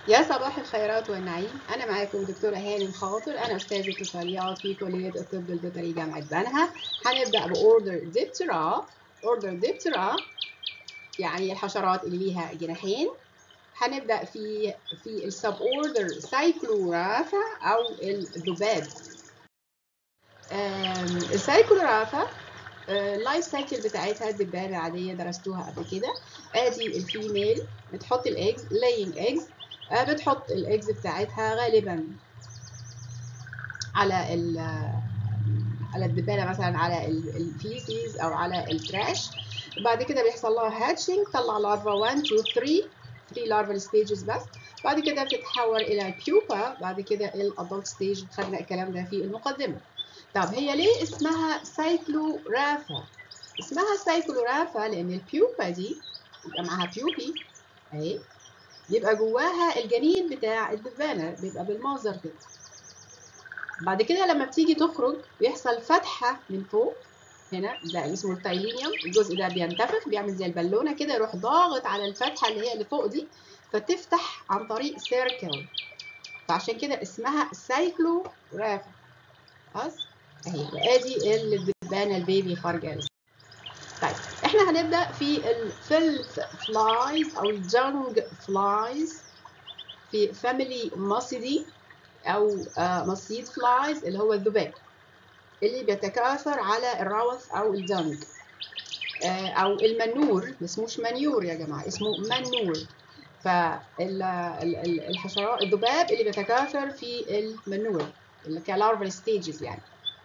يا صباح الخيرات والنعيم أنا معاكم دكتورة هانم خاطر أنا أستاذة اتصاليات في كلية الطب البيطري جامعة بنها هنبدأ بأوردر ديبترا أوردر ديبترا يعني الحشرات اللي ليها جناحين هنبدأ في في السب أوردر سايكلورافا أو الذباب السايكلورافا اللايف سايكل بتاعتها الدبانة العادية درستوها قبل كده ادي الفيميل بتحط الايجز laying eggs بتحط الايجز بتاعتها غالبا على ال على الدبانه مثلا على الفيسيز او على التراش بعد كده بيحصل لها هاتشنج طلع لارفا 1 2 3 3 لارفال ستيجز بس بعد كده بتتحول الى بيوبا بعد كده الادلت ستيج خدنا الكلام ده في المقدمه طب هي ليه اسمها سايكلورافا اسمها سايكلورافا لان البيوبا دي يبقى معاها بيوبي اهي يبقى جواها الجنين بتاع الدبانه بيبقى بالمنظر كده بعد كده لما بتيجي تخرج بيحصل فتحه من فوق هنا ده اسمه التايلينيوم الجزء ده بينتفخ بيعمل زي البالونه كده يروح ضاغط على الفتحه اللي هي اللي فوق دي فتفتح عن طريق سيركل فعشان كده اسمها سايكلورافا خلاص اهي ادي الدبانه البيبي خارجه طيب احنا هنبدا في الفيلث فلايز او الجنج فلايز في فاميلي ماسيدي او مصيد فلايز اللي هو الذباب اللي بيتكاثر على الروث او الجنج او المنور ما اسموش منيور يا جماعه اسمه منور فالحشرات الذباب اللي بيتكاثر في المنور اللي كلارفال ستيجز يعني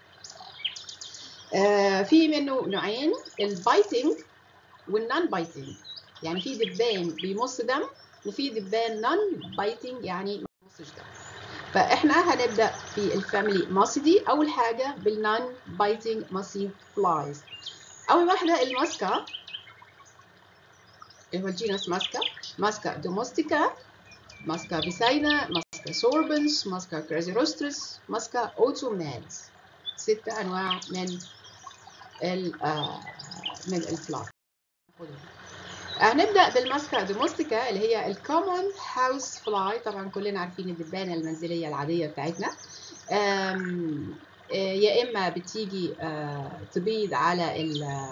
آه في منه نوعين البايتنج والنون بايتنج يعني في دبان بيمص دم وفي دبان نون بايتنج يعني ما بيمصش دم فاحنا هنبدا في الفاميلي ماسيدي اول حاجه بالنون بايتنج ماسيد فلايز اول واحده الماسكا اللي هو الجينس ماسكا ماسكا دوموستيكا ماسكا بيساينا ماسكا سوربنس ماسكا كرازيروسترس ماسكا اوتومانز ستة أنواع من ال من الفلاي هنبدأ بالماسكا دوموستيكا اللي هي الكومون هاوس فلاي طبعا كلنا عارفين الدبانة المنزلية العادية بتاعتنا يا إما بتيجي تبيض على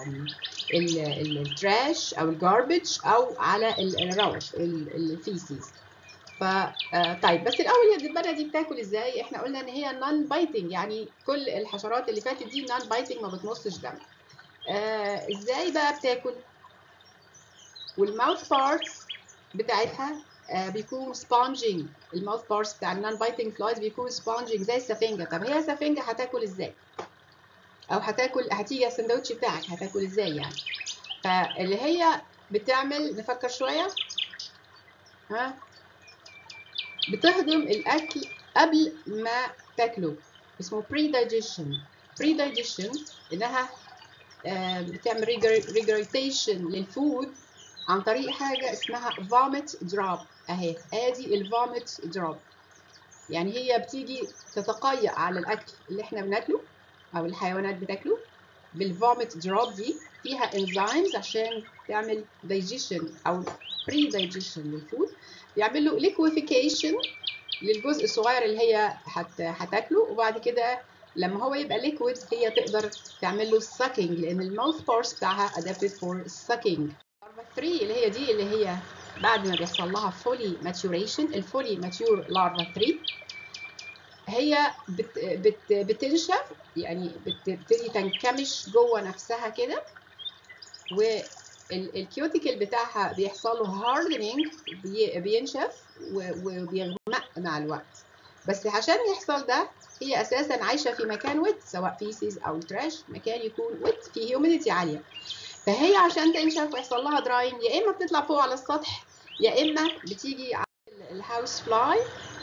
التراش أو الجاربج أو على الروث الفيسيز ف طيب بس الاول هي الدبانه دي بتاكل ازاي احنا قلنا ان هي نون بايتنج يعني كل الحشرات اللي فاتت دي نون بايتنج ما بتمصش دم آه ازاي بقى بتاكل والماوث بارتس بتاعتها آه بيكون سبونجينج الماوث بارتس بتاع النون بايتنج فلايز بيكون سبونجينج زي السفنجه طب هي السفنجه هتاكل ازاي او هتاكل هتيجي السندوتش بتاعك هتاكل ازاي يعني فاللي هي بتعمل نفكر شويه ها بتهضم الاكل قبل ما تاكله اسمه بري دايجيشن بري دايجيشن انها بتعمل ريجريتيشن للفود عن طريق حاجه اسمها فوميت دروب اهي ادي الفوميت دروب يعني هي بتيجي تتقيأ على الاكل اللي احنا بناكله او الحيوانات بتاكله بالفوميت دروب دي فيها انزيمز عشان تعمل دايجيشن او بري دايجيشن للفود بيعمل له ليكويفيكيشن للجزء الصغير اللي هي هت... هتاكله وبعد كده لما هو يبقى ليكويد هي تقدر تعمل له ساكينج لان الماوث بارس بتاعها ادابتد فور ساكينج 3 اللي هي دي اللي هي بعد ما بيحصل لها فولي ماتوريشن الفولي ماتيور لارفا 3 هي بت... بت... بتنشف يعني بتبتدي تنكمش جوه نفسها كده و الكيوتيكل بتاعها بيحصل له هاردنينج بينشف وبيغمق مع الوقت بس عشان يحصل ده هي اساسا عايشه في مكان ويت سواء فيسيز او تراش مكان يكون ويت فيه هيوميديتي عاليه فهي عشان تنشف ويحصل لها دراين يا اما بتطلع فوق على السطح يا اما بتيجي على الهاوس فلاي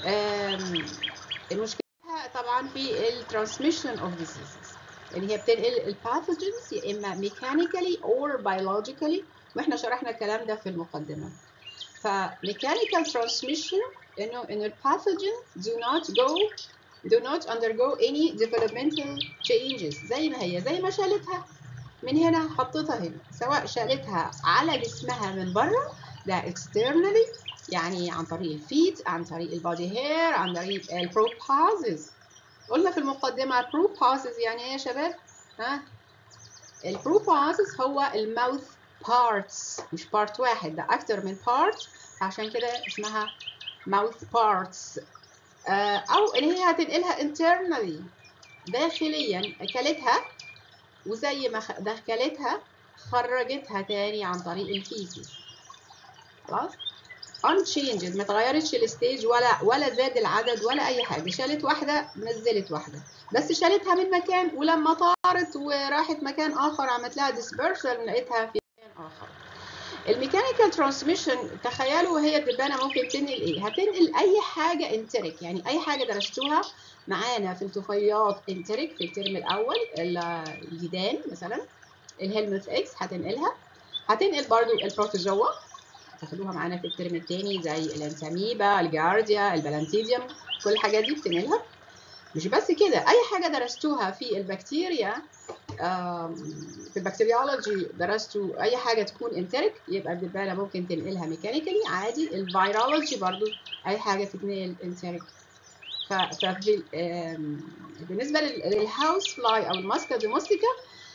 المشكله طبعا في الترانسميشن اوف ديزيزز يعني هي بتنقل الباثوجينز يا اما ميكانيكالي اور بيولوجيكالي واحنا شرحنا الكلام ده في المقدمه فميكانيكال ترانسميشن انه انه الباثوجين do not go do not undergo any developmental changes زي ما هي زي ما شالتها من هنا حطيتها هنا سواء شالتها على جسمها من بره ده externally يعني عن طريق الفيت عن طريق البادي هير عن طريق البروبازز قلنا في المقدمة البروبازز يعني ايه يا شباب؟ ها؟ البروبازز هو الماوث بارتس مش بارت واحد ده أكتر من بارت عشان كده اسمها mouth parts آه أو إن هي هتنقلها internally داخليا أكلتها وزي ما دخلتها خرجتها تاني عن طريق الفيسز خلاص unchanged ما اتغيرتش الستيج ولا ولا زاد العدد ولا اي حاجه شالت واحده نزلت واحده بس شالتها من مكان ولما طارت وراحت مكان اخر عملت لها dispersal لقيتها في مكان اخر الميكانيكال ترانسميشن تخيلوا هي الدبانه ممكن تنقل ايه هتنقل اي حاجه انتريك يعني اي حاجه درستوها معانا في الطفيليات انتريك في الترم الاول الجدان مثلا الهيلموث اكس هتنقلها هتنقل برضو البروتوزوا تاخدوها معانا في الترم الثاني زي الانساميبا الجارديا البلانتيديوم كل الحاجات دي بتنقلها مش بس كده اي حاجه درستوها في البكتيريا في البكتيريولوجي درستوا اي حاجه تكون انتريك يبقى الدبانه ممكن تنقلها ميكانيكالي عادي الفيرولوجي برضو اي حاجه تتنقل انتريك ففي بالنسبه للهاوس فلاي او الماسكا دوموستيكا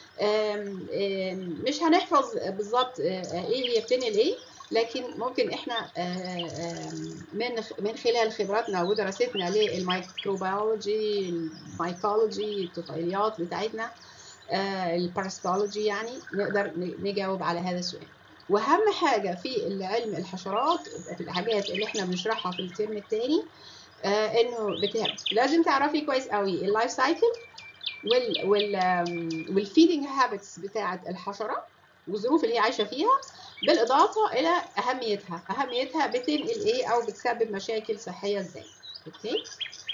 مش هنحفظ بالظبط ايه هي بتنقل ايه لكن ممكن احنا من من خلال خبراتنا ودراستنا للميكروبيولوجي الميكولوجي الطفيليات بتاعتنا الباراسيتولوجي يعني نقدر نجاوب على هذا السؤال واهم حاجه في علم الحشرات في الحاجات اللي احنا بنشرحها في الترم الثاني انه لازم تعرفي كويس قوي اللايف سايكل وال وال والفيدنج هابتس بتاعه الحشره والظروف اللي هي عايشه فيها بالاضافه الى اهميتها اهميتها بتنقل ايه او بتسبب مشاكل صحيه ازاي اوكي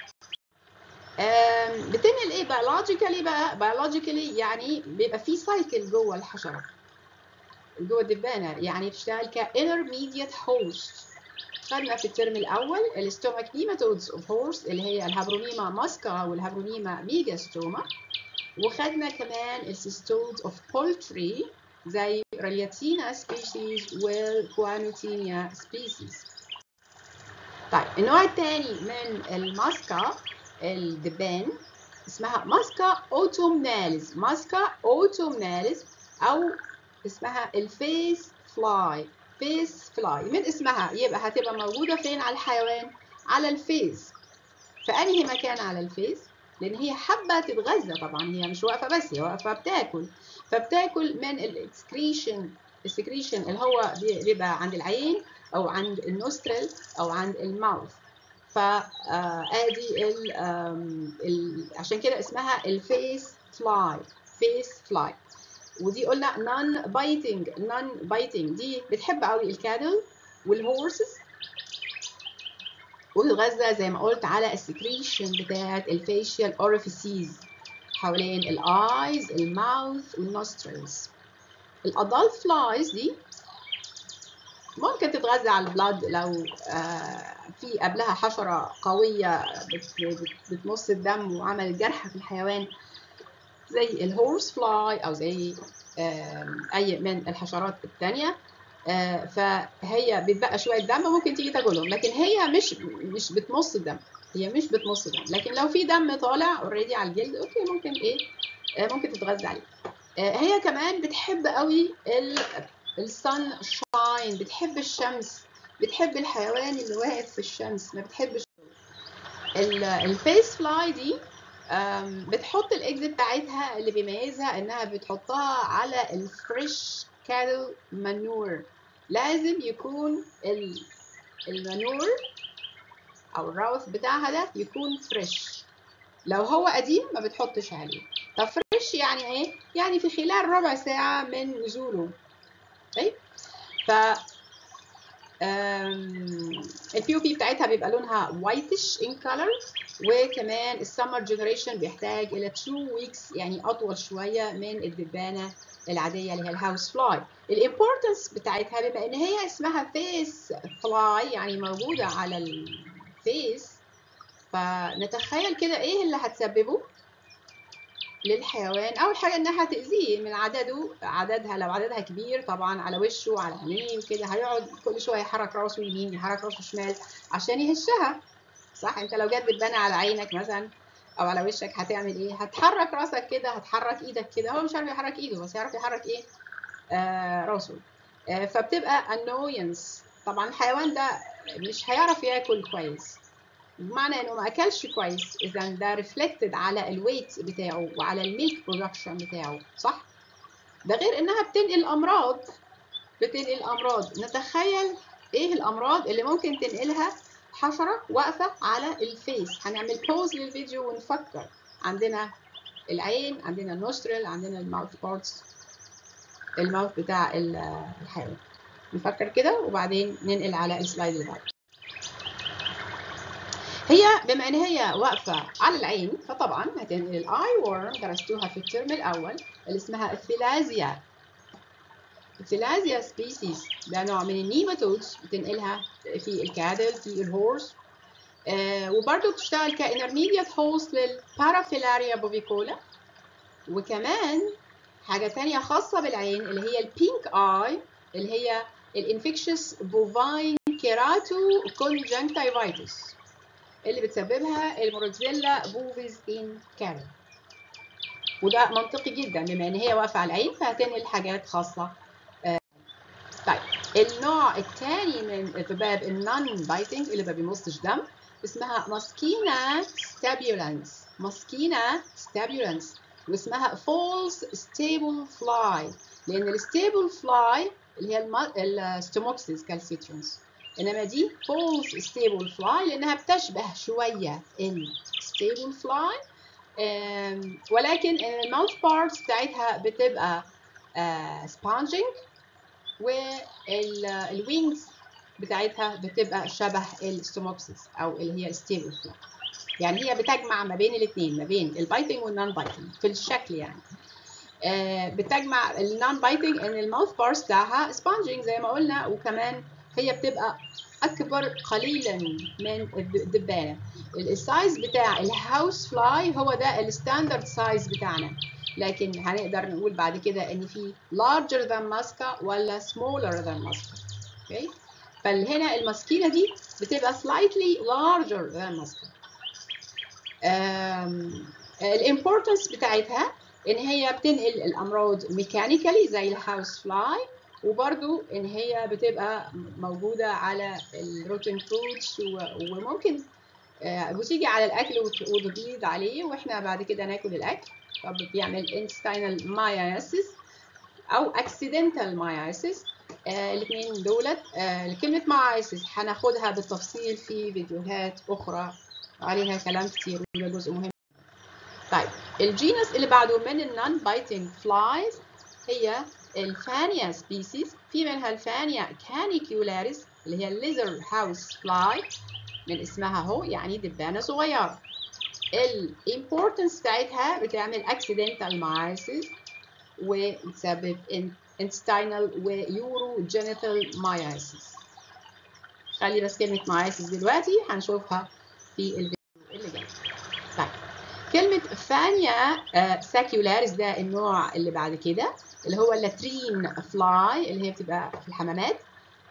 بتنقل ايه بيولوجيكالي بقى بيولوجيكالي يعني بيبقى في سايكل جوه الحشره جوه الدبانه يعني بتشتغل كانترميديت هوست خدنا في الترم الاول الستومك نيماتودز اوف هورس اللي هي الهابرونيما ماسكا والهابرونيما ميجاستوما وخدنا كمان السيستودز اوف بولتري زي ريلياتينا سبيشيز والكوانوتينيا سبيشيز طيب النوع الثاني من الماسكا الدبان اسمها ماسكا اوتومناليز ماسكا اوتومناليز او اسمها الفيس فلاي فيس فلاي من اسمها يبقى هتبقى موجوده فين على الحيوان على الفيس في انهي مكان على الفيس لان هي حابه تتغذى طبعا هي مش واقفه بس هي واقفه بتاكل فبتاكل من الاكسكريشن السكريشن اللي هو بيبقى عند العين او عند النوسترل او عند الماوث فادي ال ال عشان كده اسمها الفيس فلاي فيس فلاي ودي قلنا نون بايتنج نون بايتنج دي بتحب قوي الكادل والهورسز وتتغذى زي ما قلت على السكريشن بتاعه الفيشيال اوريفيسيز حوالين الايز الماوث والنوسترلز الادلت فلايز دي ممكن تتغذى على البلاد لو في قبلها حشره قويه بتمص الدم وعملت جرح في الحيوان زي الهورس فلاي او زي اي من الحشرات الثانيه فهي بيتبقى شويه دم ممكن تيجي تاكلهم لكن هي مش مش بتمص الدم هي مش بتمص دم لكن لو في دم طالع اوريدي على الجلد اوكي ممكن ايه ممكن تتغذى عليه هي كمان بتحب قوي السن شاين بتحب الشمس بتحب الحيوان اللي واقف في الشمس ما بتحبش الفيس فلاي دي بتحط الاكز بتاعتها اللي بيميزها انها بتحطها على الفريش كاتل مانور لازم يكون المانور او الراوث بتاعها ده يكون فريش لو هو قديم ما بتحطش عليه طب فريش يعني ايه يعني في خلال ربع ساعه من نزوله طيب ف البي او بي بتاعتها بيبقى لونها وايتش ان كلر وكمان السمر جنريشن بيحتاج الى 2 ويكس يعني اطول شويه من الدبانه العاديه اللي هي الهاوس فلاي الامبورتنس بتاعتها بما ان هي اسمها فيس فلاي يعني موجوده على الفيس فنتخيل كده ايه اللي هتسببه للحيوان اول حاجه انها تاذيه من عدده عددها لو عددها كبير طبعا على وشه وعلى عينيه وكده هيقعد كل شويه يحرك راسه يمين يحرك راسه شمال عشان يهشها صح انت لو جت بتبان على عينك مثلا او على وشك هتعمل ايه هتحرك راسك كده هتحرك ايدك كده هو مش عارف يحرك ايده بس يعرف يحرك ايه آه راسه آه فبتبقى annoyance طبعا الحيوان ده مش هيعرف ياكل كويس بمعنى انه ما اكلش كويس اذا ده ريفلكتد على الويت بتاعه وعلى الميلك برودكشن بتاعه صح ده غير انها بتنقل امراض بتنقل امراض نتخيل ايه الامراض اللي ممكن تنقلها حشره واقفه على الفيس هنعمل بوز للفيديو ونفكر عندنا العين عندنا النوسترل عندنا الماوث بارتس الماوث بتاع الحيوان نفكر كده وبعدين ننقل على السلايد اللي بعده هي بما ان هي واقفه على العين فطبعا هتنقل الاي وورم درستوها في الترم الاول اللي اسمها الثلازيا الثلازيا سبيسيز ده نوع من النيماتودز بتنقلها في الكادل في الهورس آه وبرضه بتشتغل كانترميديت هوست للبارافيلاريا بوفيكولا وكمان حاجه ثانيه خاصه بالعين اللي هي البينك اي اللي هي الانفكشس بوفاين كيراتو كونجنكتيفايتس اللي بتسببها الموركزيلا بوفيز ان كارل وده منطقي جدا بما ان هي واقفه على العين فهتنقل حاجات خاصه آه. طيب النوع الثاني من الذباب النون بايتنج اللي ما بيمصش دم اسمها ماسكينا ستابيولانس ماسكينا ستابيولانس واسمها فولس ستيبل فلاي لان الستيبل فلاي اللي هي الستوموكسيس كالسيترونس انما دي فولس ستيبل فلاي لانها بتشبه شويه الستيبل فلاي ولكن الماوث بارتس بتاعتها بتبقى سبونجينج والوينجز بتاعتها بتبقى شبه الستوموكسيس او اللي هي الستيبل فلاي يعني هي بتجمع ما بين الاثنين ما بين البايتنج والنون بايتنج في الشكل يعني آه بتجمع النون بايتنج ان الماوث بارتس بتاعها سبونجينج زي ما قلنا وكمان هي بتبقى اكبر قليلا من الدبانه السايز بتاع الهاوس فلاي هو ده الستاندرد سايز بتاعنا لكن هنقدر نقول بعد كده ان في larger than musca ولا smaller than musca اوكي okay. فهنا المسكينه دي بتبقى slightly larger than musca الامبورتنس بتاعتها ان هي بتنقل الامراض ميكانيكالي زي الهاوس فلاي وبرضو ان هي بتبقى موجوده على الروتين فودز وممكن بتيجي على الاكل وتبيض عليه واحنا بعد كده ناكل الاكل طب بيعمل انستينال ماياسيس او اكسيدنتال ماياسيس آه الاثنين دولت آه كلمه ماياسيس هناخدها بالتفصيل في فيديوهات اخرى عليها كلام كتير وده جزء مهم طيب الجينس اللي بعده من النون بايتنج فلايز هي الفانيا سبيسيز في منها الفانيا كانيكيولاريس اللي هي الليزر هاوس فلاي من اسمها هو يعني دبانة صغيرة الامبورتنس بتاعتها بتعمل accidental myosis وتسبب intestinal ويورو جينيتال myosis خلي بس كلمة myosis دلوقتي هنشوفها في الفيديو اللي جاي طيب كلمة فانيا ساكيولاريس ده النوع اللي بعد كده اللي هو اللاترين فلاي اللي هي بتبقى في الحمامات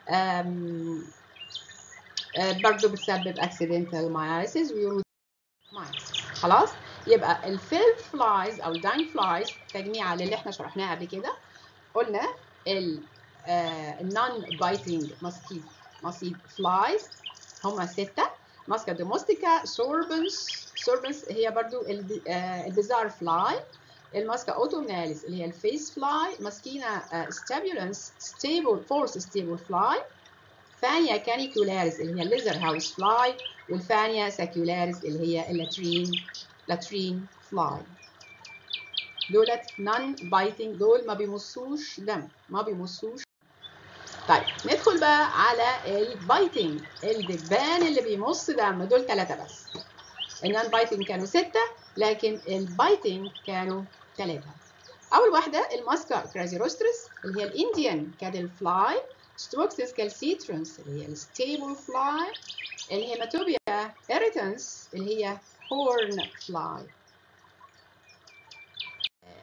برضه بتسبب accidental myosis ويورو myosis خلاص يبقى الفيل فلايز او الداين فلايز تجميعة للي احنا شرحناها قبل كده قلنا النون بايتنج ماسكيت ماسكيت فلايز هما ستة ماسكا دوموستيكا سوربنس سوربنس هي برضو البيزار فلاي الماسكا اوتومناليس اللي هي الفيس فلاي ماسكينا ستابيولنس ستيبل فورس ستيبل فلاي فانيا كانيكولاريس اللي هي الليزر هاوس فلاي والفانيا ساكيولاريس اللي هي اللاترين لاترين فلاي دولت نون بايتنج دول ما بيمصوش دم ما بيمصوش طيب ندخل بقى على البايتنج الدبان اللي بيمص دم دول ثلاثة بس النون بايتنج كانوا ستة لكن البايتنج كانوا ثلاثة أول واحدة الماسكا كرازيروسترس اللي هي الإنديان كادل فلاي ستروكسيس كالسيترنس اللي هي الستيبل فلاي الهيماتوبيا إريتنس اللي هي هورن فلاي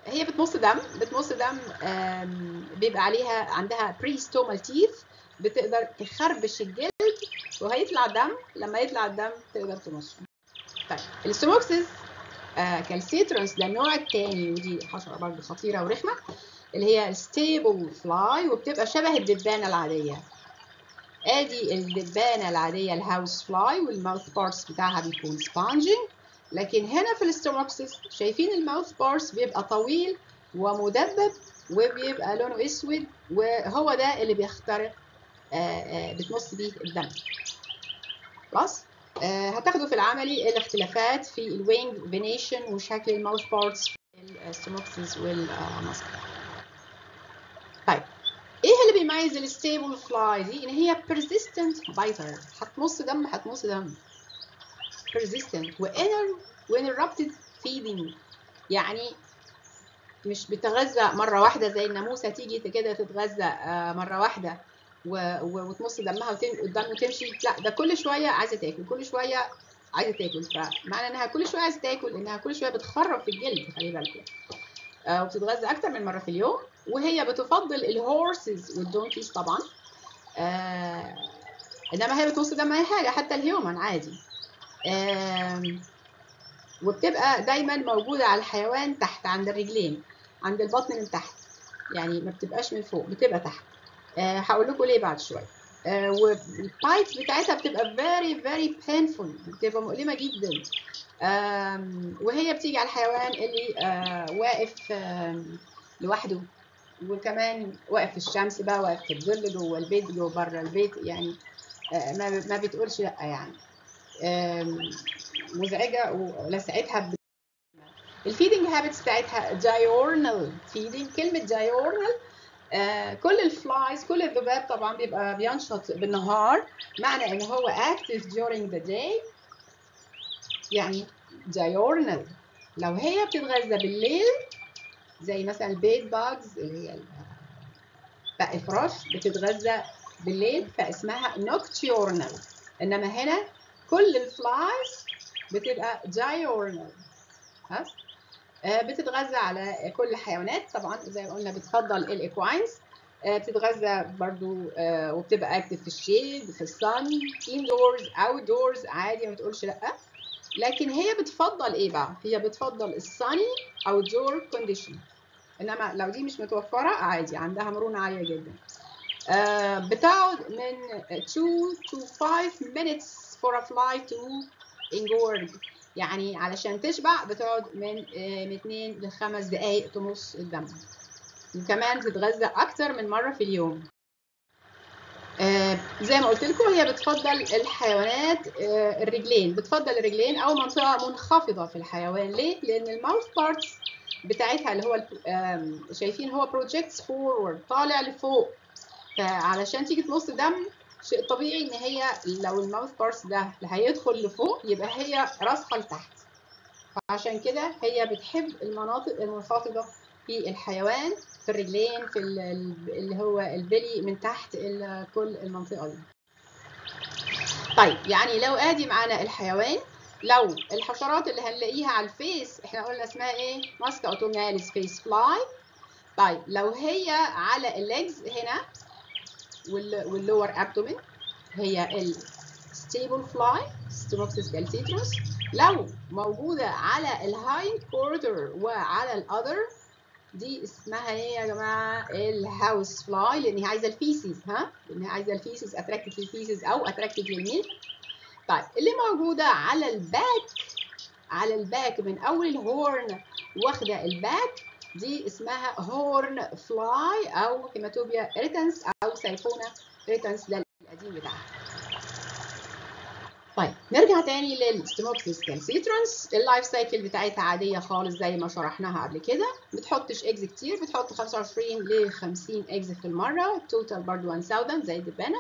هي بتمص دم بتمص دم آم، بيبقى عليها عندها بري ستومال تيث بتقدر تخربش الجلد وهيطلع دم لما يطلع الدم تقدر تمصه طيب الستوموكسيس آه كالسيترونس ده النوع الثاني ودي حشره برضه خطيره ورخمه اللي هي الستيبل فلاي وبتبقى شبه الدبانه العاديه ادي الدبانه العاديه الهاوس فلاي والماوث بارتس بتاعها بيكون سبونجي لكن هنا في الاستوموكسيس شايفين الماوث بارتس بيبقى طويل ومدبب وبيبقى لونه اسود وهو ده اللي بيخترق آه، آه، بتمص بيه الدم خلاص آه، هتاخدوا في العملي الاختلافات في الوينج فينيشن وشكل الماوث بارتس في الاستوموكسيس والماسك طيب ايه اللي بيميز الستيبل فلاي دي ان هي persistent biter هتمص دم هتمص دم persistent وinner وinterrupted feeding يعني مش بتتغذى مره واحده زي الناموسه تيجي كده تتغذى آه، مره واحده و- و- وتمص دمها وتم- والدم وتمشي لا ده كل شويه عايزه تاكل كل شويه عايزه تاكل فمعنى انها كل شويه عايزه تاكل انها كل شويه بتخرب في الجلد خلي بالكم آه، وبتتغذى اكتر من مره في اليوم وهي بتفضل الهورسز والدونكيز طبعا آه انما هي بتمص دم اي حاجه حتى الهيومن عادي آم، وبتبقى دايما موجوده على الحيوان تحت عند الرجلين عند البطن من تحت يعني ما بتبقاش من فوق بتبقى تحت آه، هقول لكم ليه بعد شويه آه، والبايت بتاعتها بتبقى very very painful بتبقى مؤلمه جدا آم، وهي بتيجي على الحيوان اللي آه، واقف آم، لوحده وكمان واقف في الشمس بقى واقف في الظل جوه البيت جوه بره البيت يعني آه، ما ما بتقولش لا يعني آم، مزعجه ولسعتها ب... الفيدنج هابتس بتاعتها diurnal feeding كلمه diurnal آه كل الفلايز كل الذباب طبعا بيبقى بينشط بالنهار معنى ان هو active during the day يعني diurnal لو هي بتتغذى بالليل زي مثلا البيت باجز اللي هي ال- بقى الفراش بتتغذى بالليل فاسمها nocturnal انما هنا كل الفلايز بتبقى diurnal خلاص آه، بتتغذى على كل الحيوانات طبعا زي ما قلنا بتفضل الاكواينز آه، بتتغذى برضو آه، وبتبقى اكتف في الشيد في الصن اندورز اوت دورز عادي ما تقولش لا لكن هي بتفضل ايه بقى هي بتفضل الصني او دور كونديشن انما لو دي مش متوفره عادي عندها مرونه عاليه جدا آه، بتقعد من 2 to 5 minutes for a fly to engorge يعني علشان تشبع بتقعد من آه، من 2 ل 5 دقائق تمص الدم وكمان تتغذى اكتر من مره في اليوم آه، زي ما قلت لكم هي بتفضل الحيوانات آه، الرجلين بتفضل الرجلين او منطقه منخفضه في الحيوان ليه لان الماوث بارتس بتاعتها اللي هو ال- آم، شايفين هو بروجيكتس فورورد طالع لفوق فعلشان تيجي تمص دم شيء طبيعي ان هي لو الماوث بارتس ده هيدخل لفوق يبقى هي راسها لتحت فعشان كده هي بتحب المناطق المنخفضه في الحيوان في الرجلين في ال- ال- اللي هو البلي من تحت ال- كل المنطقه دي طيب يعني لو ادي معانا الحيوان لو الحشرات اللي هنلاقيها على الفيس احنا قلنا اسمها ايه ماسكا اوتوماليس فيس فلاي طيب لو هي على الليجز هنا وال- واللور ابدومين هي الستيبل فلاي ستيموكسيس كالسيتروس لو موجوده على الهايند كورتر وعلى الاذر دي اسمها ايه يا جماعه الهاوس فلاي لان هي عايزه الفيسز ها لان هي عايزه الفيسز اتراكتد للفيسز او اتراكتد للميلك طيب اللي موجوده على الباك على الباك من اول الهورن واخده الباك دي اسمها هورن فلاي او هيماتوبيا ريتنس او سيفونا ريتنس ده القديم بتاعها طيب نرجع تاني للستيموكسيس كالسيترونس اللايف سايكل بتاعتها عاديه خالص زي ما شرحناها قبل كده بتحطش ايجز كتير بتحط 25 ل 50 ايجز في المره توتال برضو 1000 زي الدبانه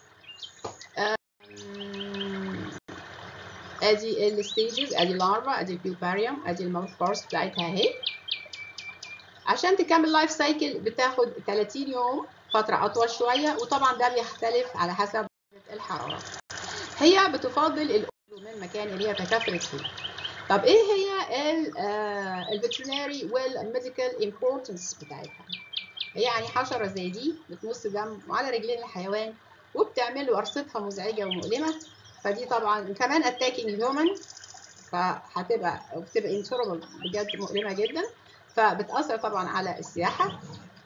أم، ادي الستيجز ادي اللارفا ادي البيوباريوم ادي الماوث بارس بتاعتها اهي عشان تكمل لايف سايكل بتاخد 30 يوم فتره اطول شويه وطبعا ده بيختلف على حسب درجة الحراره هي بتفضل القرب من المكان اللي هي تكاثرت فيه طب ايه هي الفيترينري والميديكال امبورتنس بتاعتها يعني حشره زي دي بتمص دم على رجلين الحيوان وبتعمل له قرصتها مزعجه ومؤلمه فدي طبعا كمان اتاكينج هيومن فهتبقى بتبقى انتربل بجد مؤلمه جدا فبتاثر طبعا على السياحه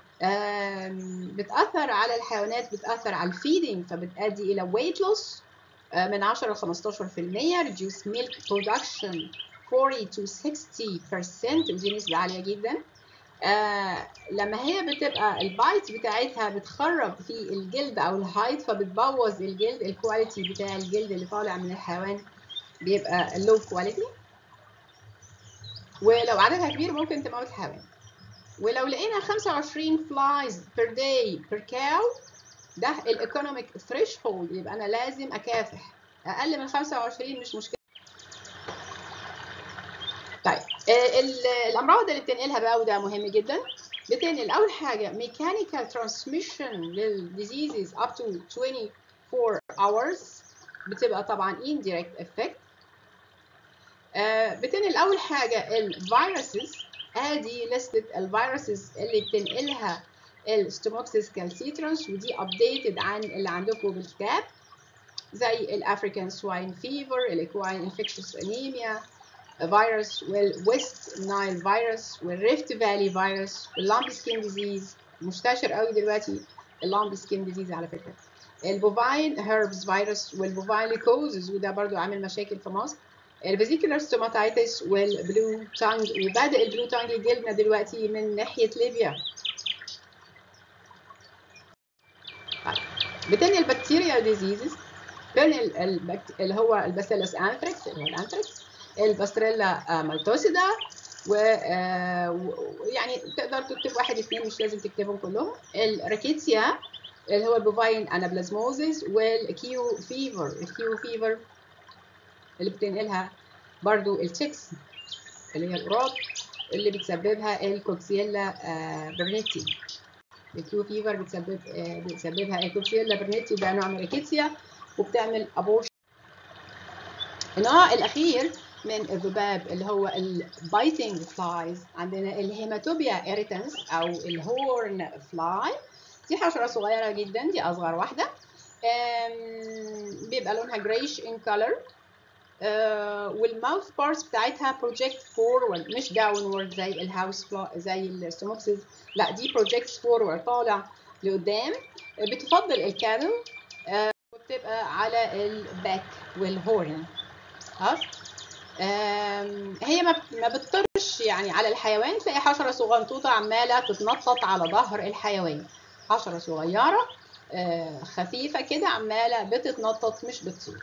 بتاثر على الحيوانات بتاثر على الفيدنج فبتؤدي الى ويت لوس من 10 ل 15% reduce milk production 40 to 60% ودي نسبة عالية جدا آه لما هي بتبقى البايت بتاعتها بتخرب في الجلد او الهايد فبتبوظ الجلد الكواليتي بتاع الجلد اللي طالع من الحيوان بيبقى لو كواليتي ولو عددها كبير ممكن تموت الحيوان ولو لقينا 25 فلايز بير داي بير كاو ده الايكونوميك ثريشولد يبقى انا لازم اكافح اقل من 25 مش مشكله طيب الامراض اللي بتنقلها بقى وده مهم جدا بتنقل اول حاجه ميكانيكال ترانسميشن للديزيزز up to 24 hours بتبقى طبعا indirect effect بتنقل اول حاجه الفيروسز ادي لستة الفيروسز اللي بتنقلها الستوموكسيس كالسيترانس ودي ابديتد عن اللي عندكم بالكتاب زي الافريكان سواين فيفر الاكواين انفكشوس انيميا فيروس والويست نايل فيروس والريفت فالي فيروس واللامب سكين ديزيز منتشر قوي دلوقتي اللامب سكين ديزيز على فكره البوفاين هيربز فيروس والبوفاين ليكوزز وده برضو عامل مشاكل في مصر الفيزيكولار ستوماتايتس والبلو تانج وبادئ البلو تانج يجيلنا دلوقتي من ناحيه ليبيا بتنقل البكتيريا ديزيزز بتنقل البكت... اللي هو الباسيلس انثريكس اللي هو الانثريكس الباستريلا مالتوسيدا و يعني تقدر تكتب واحد اثنين مش لازم تكتبهم كلهم الراكيتسيا اللي هو البوفاين انابلازموزيس والكيو فيفر الكيو فيفر اللي بتنقلها برضو التشيكس اللي هي القراب اللي بتسببها الكوكسيلا برنيتي الكيو فيفر بتسبب بتسببها الكوكسيلا برنيتي ده نوع من الراكيتسيا وبتعمل ابورشن النوع الاخير من الذباب اللي هو البايتنج فلايز عندنا الهيماتوبيا اريتنس او الهورن فلاي دي حشره صغيره جدا دي اصغر واحده بيبقى لونها جريش ان كولر والماوث بارتس بتاعتها بروجكت فورورد مش داونورد زي الهاوس فلا زي الستوموكسيس لا دي بروجكت فورورد طالع لقدام بتفضل الكادل وبتبقى على الباك والهورن خلاص هي ما ما بتطرش يعني على الحيوان تلاقي حشره صغنطوطه عماله تتنطط على ظهر الحيوان حشره صغيره خفيفه كده عماله بتتنطط مش بتطير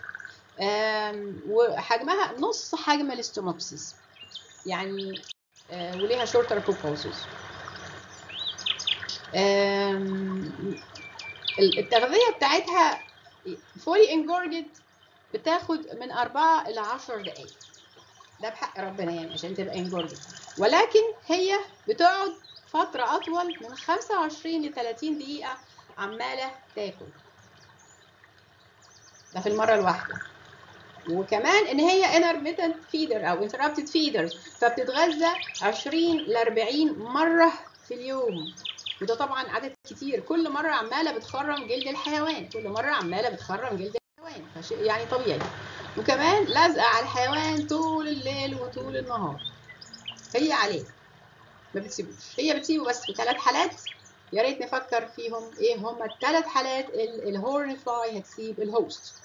وحجمها نص حجم الاستوموبسيس يعني وليها شورتر بروبوزز التغذيه بتاعتها فولي انجورجد بتاخد من 4 ل 10 دقائق ده بحق ربنا يعني عشان تبقى انجورجد ولكن هي بتقعد فترة أطول من 25 ل 30 دقيقة عمالة تاكل ده في المرة الواحدة وكمان ان هي intermittent feeder او interrupted feeder فبتتغذى 20 ل 40 مرة في اليوم وده طبعا عدد كتير كل مرة عمالة بتخرم جلد الحيوان كل مرة عمالة بتخرم جلد الحيوان فشيء يعني طبيعي وكمان لازقة على الحيوان طول الليل وطول النهار هي عليه ما بتسيبوش هي بتسيبه بس في ثلاث حالات يا ريت نفكر فيهم ايه هما الثلاث حالات الهورن فلاي هتسيب الهوست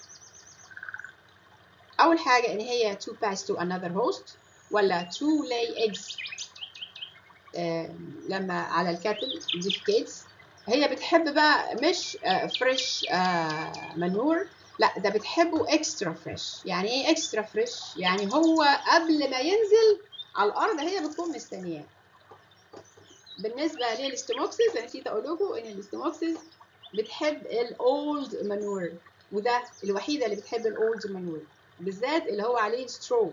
اول حاجه ان هي to pass to another host ولا to lay eggs آه لما على الكاتل defecates هي بتحب بقى مش فريش منور لا ده بتحبه اكسترا فريش يعني ايه اكسترا فريش يعني هو قبل ما ينزل على الارض هي بتكون مستنياه بالنسبه للاستوموكسيس انا نسيت اقول لكم ان الاستوموكسيس بتحب الاولد مانور وده الوحيده اللي بتحب الاولد مانور بالذات اللي هو عليه سترو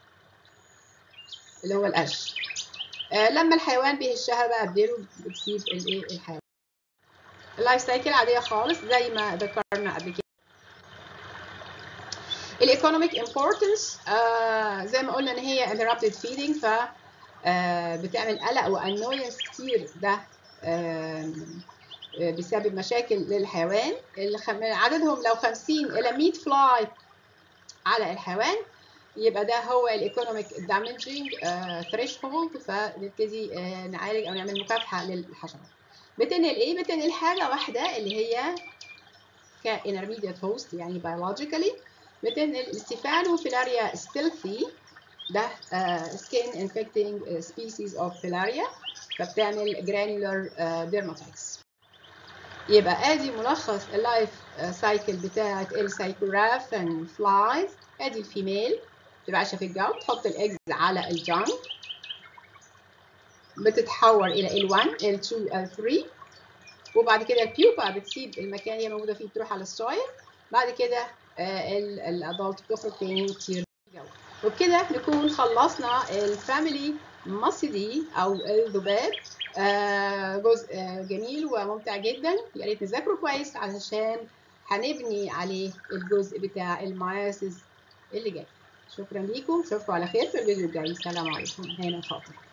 اللي هو القش آه لما الحيوان بيهشها بقى بديله بتسيب الايه الحيوان اللايف سايكل عاديه خالص زي ما ذكرنا قبل كده الايكونوميك امبورتنس زي ما قلنا ان هي interrupted feeding ف آه، بتعمل قلق وانوينس كتير ده آم، آه، بسبب مشاكل للحيوان الخم- عددهم لو 50 الى 100 فلاي على الحيوان يبقى ده هو الايكونوميك دامجنج ثريش هولد فنبتدي آه، نعالج او نعمل مكافحه للحشرات بتنقل ايه بتنقل حاجه واحده اللي هي كانترميديت هوست يعني biologically بتنقل الستيفانوفيلاريا ستيلثي ده سكين انفكتنج سبيسيز اوف فيلاريا فبتعمل جرانيولار ديرماتايتس يبقى ادي ملخص اللايف سايكل بتاعه السايكورافن فلايز ادي الفيميل بتبقى عايشه في الجو تحط الاجز على الجنك بتتحور الى L1 L2 L3 وبعد كده البيوبا بتسيب المكان اللي هي موجوده فيه بتروح على السويل بعد كده الادلت بتخرج تاني وتطير في الجو وبكده نكون خلصنا الفاميلي ماسيدي او الذباب آه، جزء آه، جميل وممتع جدا يا ريت نذاكره كويس علشان هنبني عليه الجزء بتاع المياسيس اللي جاي شكرا ليكم اشوفكم على خير في الفيديو الجاي السلام عليكم هنا خاطر